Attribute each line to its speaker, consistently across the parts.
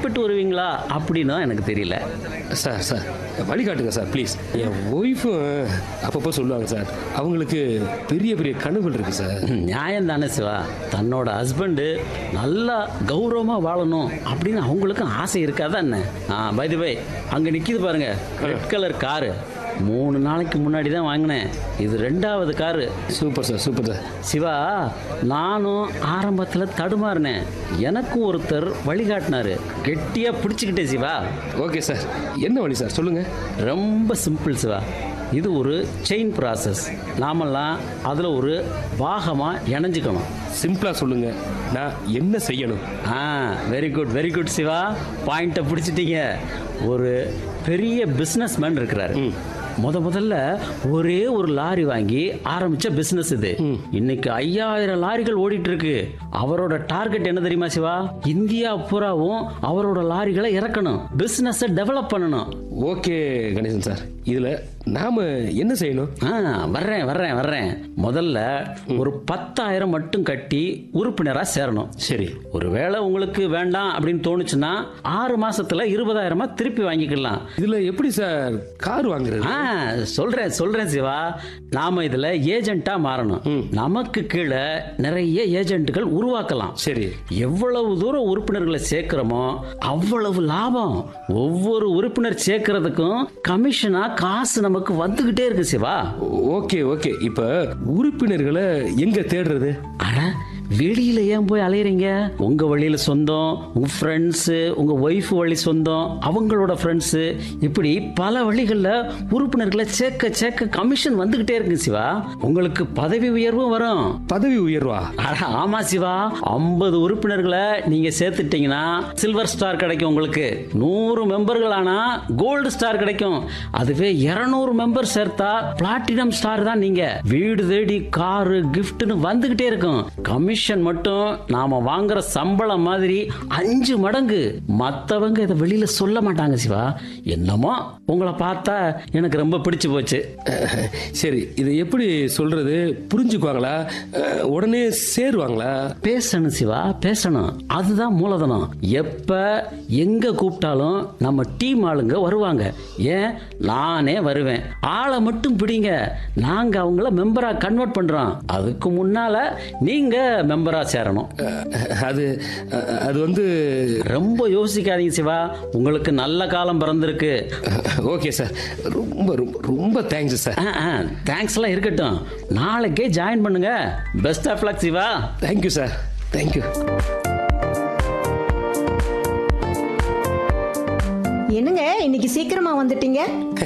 Speaker 1: சரிப்பட்டு வருவீங்களா அப்படின்னு தான் எனக்கு தெரியல
Speaker 2: சார் சார் வழிகாட்டுங்க சார் ப்ளீஸ் என் ஒய்ஃபும் அப்பப்போ சொல்லுவாங்க சார் அவங்களுக்கு பெரிய பெரிய கனவுகள் இருக்கு சார்
Speaker 1: நியாயம் தானே சிவா தன்னோட ஹஸ்பண்டு நல்லா கௌரவமாக வாழணும் அப்படின்னு அவங்களுக்கும் ஆசை இருக்காதா என்ன ஆ பை தி பை அங்கே நிற்கிது பாருங்க ரெட் கலர் காரு மூணு நாளைக்கு முன்னாடி தான் வாங்கினேன் இது ரெண்டாவது car
Speaker 2: super sir super sir
Speaker 1: Siva நானும் ஆரம்பத்தில் தடுமாறினேன் எனக்கும் ஒருத்தர் வழிகாட்டினாரு கெட்டியாக பிடிச்சிக்கிட்டேன் சிவா
Speaker 2: ஓகே சார் என்ன வழி சார் சொல்லுங்க
Speaker 1: ரொம்ப சிம்பிள் சிவா இது ஒரு செயின் ப்ராசஸ் நாமெல்லாம் அதில் ஒரு பாகமாக இணைஞ்சுக்கணும்
Speaker 2: சிம்பிளாக சொல்லுங்க நான் என்ன செய்யணும்
Speaker 1: ஆ very good very good Siva பாயிண்ட்டை பிடிச்சிட்டீங்க ஒரு பெரிய பிஸ்னஸ் மேன் இருக்கிறாரு முத முதல்ல ஒரே ஒரு லாரி வாங்கி ஆரம்பிச்ச பிசினஸ் இது இன்னைக்கு ஐயாயிரம் லாரிகள் ஓடிட்டு இருக்கு அவரோட டார்கெட் என்ன தெரியுமா சிவா இந்தியா பூராவும் அவரோட லாரிகளை இறக்கணும் பிசினஸ் டெவலப் பண்ணணும்
Speaker 2: ஓகே கணேசன் சார் இதில் நாம என்ன செய்யணும்
Speaker 1: ஆ வர்றேன் வர்றேன் வர்றேன் முதல்ல ஒரு பத்தாயிரம் மட்டும் கட்டி உறுப்பினரா சேரணும்
Speaker 2: சரி
Speaker 1: ஒருவேளை உங்களுக்கு வேண்டாம் அப்படின்னு தோணுச்சுன்னா ஆறு மாசத்துல இருபதாயிரமா திருப்பி வாங்கிக்கலாம்
Speaker 2: இதில் எப்படி சார் கார் வாங்குறது
Speaker 1: ஆ சொல்றேன் சொல்றேன் சிவா நாம இதுல ஏஜென்ட்டா மாறணும் நமக்கு கீழே நிறைய ஏஜென்ட்டுகள் உருவாக்கலாம்
Speaker 2: சரி
Speaker 1: எவ்வளவு தூரம் உறுப்பினர்களை சேர்க்கிறோமோ அவ்வளவு லாபம் ஒவ்வொரு உறுப்பினர் சேர்க்கறதுக்கும் கமிஷனா காசு நமக்கு வந்துகிட்டே இருக்கு சிவா
Speaker 2: ஓகே ஓகே இப்போ உறுப்பினர்களை எங்க தேடுறது
Speaker 1: அட வெளியில ஏன் போய் அலையறீங்க உங்க வழியில சொந்தம் உங்க ஃப்ரெண்ட்ஸ் உங்க ஒய்ஃப் வழி சொந்தம் அவங்களோட ஃப்ரெண்ட்ஸ் இப்படி பல வழிகளில் உறுப்பினர்களை சேர்க்க சேர்க்க கமிஷன் வந்துகிட்டே இருக்கு சிவா உங்களுக்கு பதவி உயர்வும் வரும்
Speaker 2: பதவி உயர்வா
Speaker 1: அட ஆமா சிவா ஐம்பது உறுப்பினர்களை நீங்க சேர்த்துட்டீங்கன்னா சில்வர் ஸ்டார் கிடைக்கும் உங்களுக்கு நூறு மெம்பர்கள் ஆனா கோல்டு ஸ்டார் கிடைக்கும் அதுவே இருநூறு மெம்பர் சேர்த்தா பிளாட்டினம் ஸ்டார் தான் நீங்க வீடு தேடி காரு கிஃப்ட்னு வந்துகிட்டே இருக்கும் கமிஷன் மட்டும் நாம வாங்குற சம்பளம் மாதிரி அஞ்சு மடங்கு மத்தவங்க இதை வெளியில சொல்ல மாட்டாங்க சிவா என்னமோ உங்களை பார்த்தா எனக்கு ரொம்ப பிடிச்சு போச்சு
Speaker 2: அஹ், சரி இதை எப்படி சொல்றது புரிஞ்சுக்குவாங்களா அஹ், உடனே சேருவாங்களா
Speaker 1: பேசணும் சிவா பேசணும் அதுதான் மூலதனம் எப்ப எங்க கூப்பிட்டாலும் நம்ம டீம் ஆளுங்க வருவாங்க ஏன் நானே வருவேன் ஆளை மட்டும் பிடிங்க நாங்க அவங்கள மெம்பரா கன்வெர்ட் பண்றோம் அதுக்கு முன்னால நீங்க மெம்பரா சேரணும்
Speaker 2: அஹ், அது அஹ், அது வந்து
Speaker 1: ரொம்ப யோசிக்காதீங்க சிவா உங்களுக்கு நல்ல காலம் பிறந்திருக்கு
Speaker 2: ஓகே சார் ரொம்ப ரொம்ப ரொம்ப தேங்க்ஸ் சார்
Speaker 1: தேங்க்ஸ்லாம் இருக்கட்டும் நாளைக்கே ஜாயின் பண்ணுங்க best of luck Siva
Speaker 2: thank you sir thank you
Speaker 3: என்னங்க இன்னைக்கு சீக்கிரமா வந்துட்டீங்க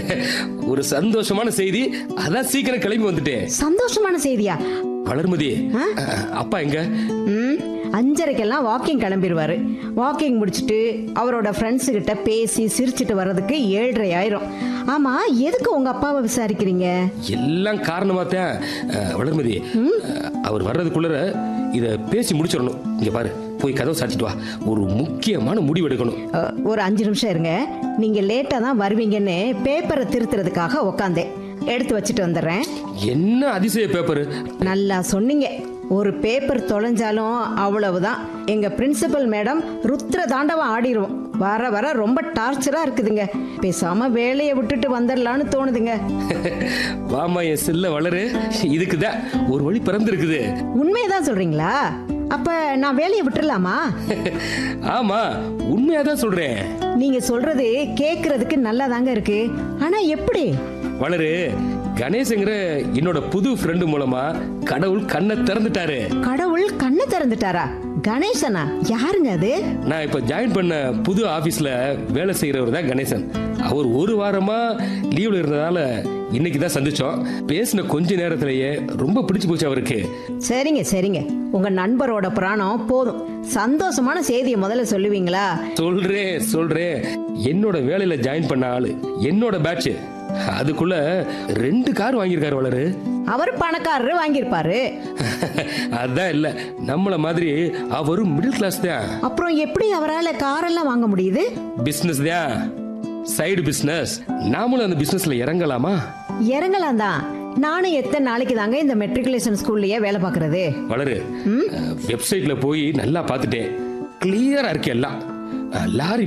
Speaker 2: ஒரு சந்தோஷமான செய்தி அதான் சீக்கிரம் கிளம்பி வந்துட்டேன்
Speaker 3: சந்தோஷமான செய்தியா
Speaker 2: வளர்மதி அஹ், அப்பா எங்க
Speaker 3: ம் அஞ்சரைக்கெல்லாம் வாக்கிங் கிளம்பிடுவாரு வாக்கிங் முடிச்சுட்டு அவரோட ஃப்ரெண்ட்ஸு கிட்ட பேசி சிரிச்சிட்டு வர்றதுக்கு ஏழரை ஆயிரும் ஆமா எதுக்கு உங்க அப்பாவை விசாரிக்கிறீங்க
Speaker 2: எல்லாம் காரணமா தான் அஹ், வளர்மதி அஹ், அவர் வர்றதுக்குள்ள இத பேசி முடிச்சிடணும் இங்க பாரு போய் கதவை சாத்திட்டு வா ஒரு முக்கியமான முடிவு எடுக்கணும்
Speaker 3: அ, ஒரு அஞ்சு நிமிஷம் இருங்க நீங்க லேட்டா தான் வருவீங்கன்னு பேப்பரை திருத்துறதுக்காக உக்காந்தேன் எடுத்து வச்சுட்டு வந்துடுறேன்
Speaker 2: என்ன அதிசய பேப்பர்
Speaker 3: நல்லா சொன்னீங்க ஒரு பேப்பர் தொலைஞ்சாலும் அவ்வளவுதான் எங்க பிரின்சிபல் மேடம் ருத்ர தாண்டவம் ஆடிருவோம் வர வர ரொம்ப டார்ச்சரா இருக்குதுங்க பேசாம வேலையை விட்டுட்டு வந்துடலான்னு தோணுதுங்க
Speaker 2: வாமா என் செல்ல வளரு இதுக்குதான் ஒரு வழி பிறந்திருக்குது
Speaker 3: உண்மையதான் சொல்றீங்களா அப்ப நான் வேலையை விட்டுறலாமா
Speaker 2: ஆமா உண்மையாதான் சொல்றேன்
Speaker 3: நீங்க சொல்றது கேக்குறதுக்கு நல்லாதாங்க இருக்கு ஆனா எப்படி
Speaker 2: வளரு கணேஷ்ங்கிற என்னோட புது ஃப்ரெண்டு மூலமா கடவுள் கண்ணை திறந்துட்டாரு
Speaker 3: கடவுள் கண்ணை திறந்துட்டாரா கணேசனா யாருங்க அது
Speaker 2: நான் இப்ப ஜாயின் பண்ண புது ஆபீஸ்ல வேலை செய்யறவர் தான் கணேசன் அவர் ஒரு வாரமா லீவ்ல இருந்ததால இன்னைக்கு தான் சந்திச்சோம் பேசின கொஞ்ச நேரத்திலேயே ரொம்ப பிடிச்சு போச்சு அவருக்கு
Speaker 3: சரிங்க சரிங்க உங்க நண்பரோட பிராணம் போதும் சந்தோஷமான செய்தியை முதல்ல சொல்லுவீங்களா
Speaker 2: சொல்றேன் சொல்றேன் என்னோட வேலையில ஜாயின் பண்ண ஆளு என்னோட பேட்ச் அதுக்குள்ள ரெண்டு கார் வாங்கியிருக்காரு வளரு
Speaker 3: அவர் பணக்காரரு வாங்கியிருப்பாரு
Speaker 2: அதான் இல்ல நம்மள மாதிரி அவரும் மிடில் கிளாஸ் தான்
Speaker 3: அப்புறம் எப்படி அவரால் காரெல்லாம் வாங்க முடியுது
Speaker 2: பிசினஸ் தான் சைடு பிசினஸ் நாமளும் அந்த பிசினஸ்ல இறங்கலாமா
Speaker 3: இறங்கலாம் தான் நானும் எத்தனை நாளைக்கு தாங்க இந்த மெட்ரிகுலேஷன் ஸ்கூல்லயே வேலை பார்க்கறது
Speaker 2: வளரு வெப்சைட்ல போய் நல்லா பார்த்துட்டேன் கிளியரா இருக்கு எல்லாம் அஹ், லாரி